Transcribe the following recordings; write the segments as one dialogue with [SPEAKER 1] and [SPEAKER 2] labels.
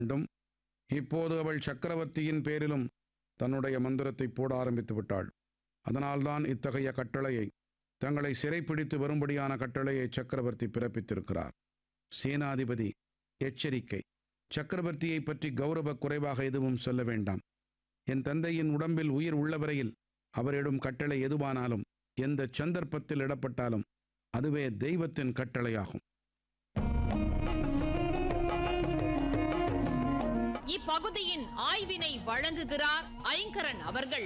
[SPEAKER 1] வேண்டும் இப்போது அவள் சக்கரவர்த்தியின் பேரிலும் தன்னுடைய மந்திரத்தை போட ஆரம்பித்து விட்டாள் அதனால்தான் இத்தகைய கட்டளையை தங்களை சிறைப்பிடித்து வரும்படியான கட்டளையை சக்கரவர்த்தி பிறப்பித்திருக்கிறார் சேனாதிபதி எச்சரிக்கை சக்கரவர்த்தியை பற்றி கௌரவ குறைவாக எதுவும் சொல்ல வேண்டாம் என் தந்தையின் உடம்பில் உயிர் உள்ளவரையில் அவரிடம் கட்டளை எதுவானாலும் எந்த சந்தர்ப்பத்தில் இடப்பட்டாலும் அதுவே தெய்வத்தின் கட்டளையாகும்
[SPEAKER 2] இப்பகுதியின் ஆய்வினை வழங்குகிறார் ஐங்கரன் அவர்கள்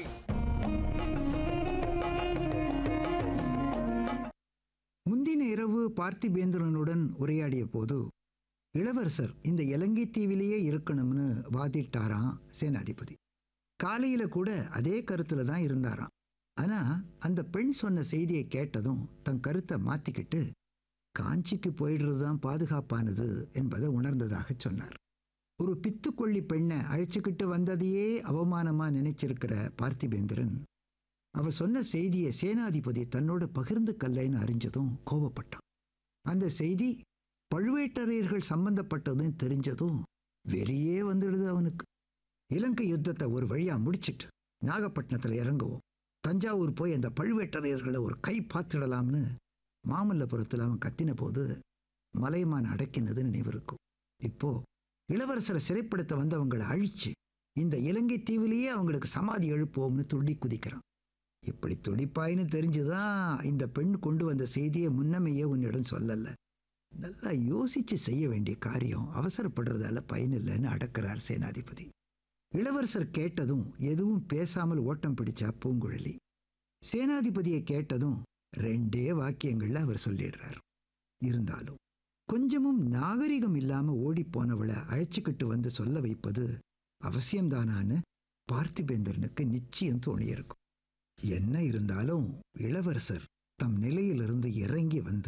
[SPEAKER 3] முந்தின இரவு பார்த்திபேந்திரனுடன் உரையாடிய போது இளவரசர் இந்த இலங்கை தீவிலேயே இருக்கணும்னு வாதிட்டாராம் சேனாதிபதி காலையில கூட அதே கருத்துல தான் இருந்தாராம் ஆனா அந்த பெண் சொன்ன செய்தியை கேட்டதும் தன் கருத்தை மாத்திக்கிட்டு காஞ்சிக்கு போயிடுறது தான் பாதுகாப்பானது என்பதை உணர்ந்ததாக சொன்னார் ஒரு பித்துக்கொள்ளி பெண்ணை அழைச்சிக்கிட்டு வந்ததையே அவமானமா நினைச்சிருக்கிற பார்த்திபேந்திரன் அவ சொன்ன செய்தியை சேனாதிபதி தன்னோட பகிர்ந்து கல்லைன்னு அறிஞ்சதும் கோபப்பட்டான் அந்த செய்தி பழுவேட்டரையர்கள் சம்பந்தப்பட்டதும் தெரிஞ்சதும் வெறியே வந்துடுது அவனுக்கு இலங்கை யுத்தத்தை ஒரு வழியா முடிச்சிட்டு நாகப்பட்டினத்துல இறங்குவோம் தஞ்சாவூர் போய் அந்த பழுவேட்டரையர்களை ஒரு கை பார்த்துடலாம்னு மாமல்லபுரத்தில் அவன் கத்தின போது மலைமான் அடக்கினது நினைவிருக்கும் இப்போ இளவரசரை சிறைப்படுத்த வந்தவங்களை அழிச்சு இந்த இலங்கை தீவிலேயே அவங்களுக்கு சமாதி எழுப்புவோம்னு துள்ளி குதிக்கிறான் இப்படி துடிப்பாயின்னு தெரிஞ்சுதான் இந்த பெண் கொண்டு வந்த செய்தியை முன்னமையே உன்னிடம் சொல்லல நல்லா யோசிச்சு செய்ய வேண்டிய காரியம் அவசரப்படுறதால பயனில்லைன்னு அடக்கிறார் சேனாதிபதி இளவரசர் கேட்டதும் எதுவும் பேசாமல் ஓட்டம் பிடிச்சா பூங்குழலி சேனாதிபதியை கேட்டதும் ரெண்டே வாக்கியங்கள்ல அவர் சொல்லிடுறார் இருந்தாலும் கொஞ்சமும் நாகரிகம் இல்லாம ஓடி போனவளை அழைச்சிக்கிட்டு வந்து சொல்ல வைப்பது அவசியம்தானான்னு பார்த்திபேந்திரனுக்கு நிச்சயம் தோணியிருக்கும் என்ன இருந்தாலும் இளவரசர் தம் நிலையிலிருந்து இறங்கி வந்து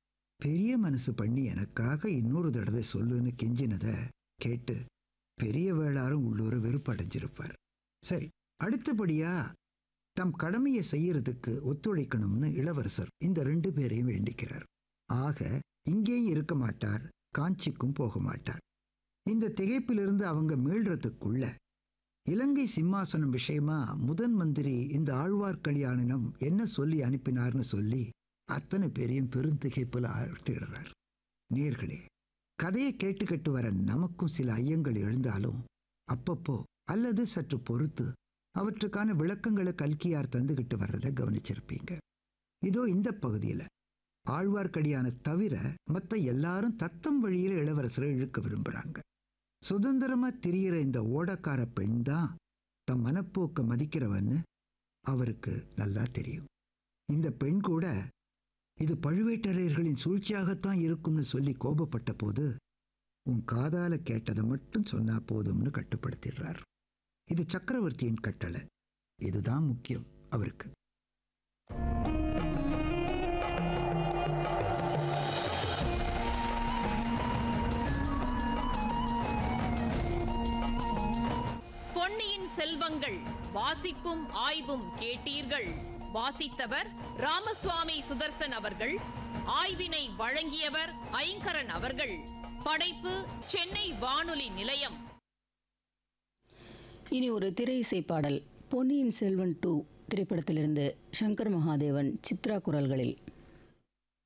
[SPEAKER 3] பெரிய மனசு பண்ணி எனக்காக இன்னொரு தடவை சொல்லுன்னு கெஞ்சினத கேட்டு பெரிய வேளாரும் உள்ளூர வெறுப்படைஞ்சிருப்பார் சரி அடுத்தபடியா தம் கடமையை செய்யறதுக்கு ஒத்துழைக்கணும்னு இளவரசர் இந்த ரெண்டு பேரையும் வேண்டிக்கிறார் ஆக இங்கேயும் இருக்க மாட்டார் காஞ்சிக்கும் போக மாட்டார் இந்த திகைப்பிலிருந்து அவங்க மீள்றதுக்குள்ள இலங்கை சிம்மாசனம் விஷயமா முதன் மந்திரி இந்த ஆழ்வார்க்கடியானினம் என்ன சொல்லி அனுப்பினார்னு சொல்லி அத்தனை பேரையும் பெருந்திகைப்புல ஆழ்த்திடுறார் நேர்களே கதையை கேட்டுக்கிட்டு வர நமக்கும் சில ஐயங்கள் எழுந்தாலும் அப்பப்போ அல்லது சற்று பொறுத்து அவற்றுக்கான விளக்கங்களை கல்கியார் தந்துகிட்டு வர்றதை கவனிச்சிருப்பீங்க இதோ இந்த பகுதியில் ஆழ்வார்க்கடியான தவிர மற்ற எல்லாரும் தத்தம் வழியில் இளவரசரை இழுக்க விரும்புறாங்க சுதந்திரமா திரியிற இந்த ஓடக்கார பெண் தான் தம் மனப்போக்க மதிக்கிறவன்னு அவருக்கு நல்லா தெரியும் இந்த பெண் கூட இது பழுவேட்டரையர்களின் சூழ்ச்சியாகத்தான் இருக்கும்னு சொல்லி கோபப்பட்ட போது உன் காதால கேட்டதை மட்டும் சொன்னா போதும்னு கட்டுப்படுத்திடுறார் இது சக்கரவர்த்தியின் கட்டளை இதுதான் முக்கியம் அவருக்கு
[SPEAKER 2] பொன்னியின் செல்வங்கள் வாசிப்பும் ஆய்வும் கேட்டீர்கள் வாசித்தவர் ராமசுவாமி சுதர்சன் அவர்கள் ஆய்வினை வழங்கியவர் ஐங்கரன் அவர்கள் படைப்பு சென்னை வானொலி நிலையம்
[SPEAKER 4] இனி ஒரு திரை இசை பாடல் பொன்னியின் செல்வன் டூ திரைப்படத்திலிருந்து சங்கர் மகாதேவன் சித்ரா குரல்களில்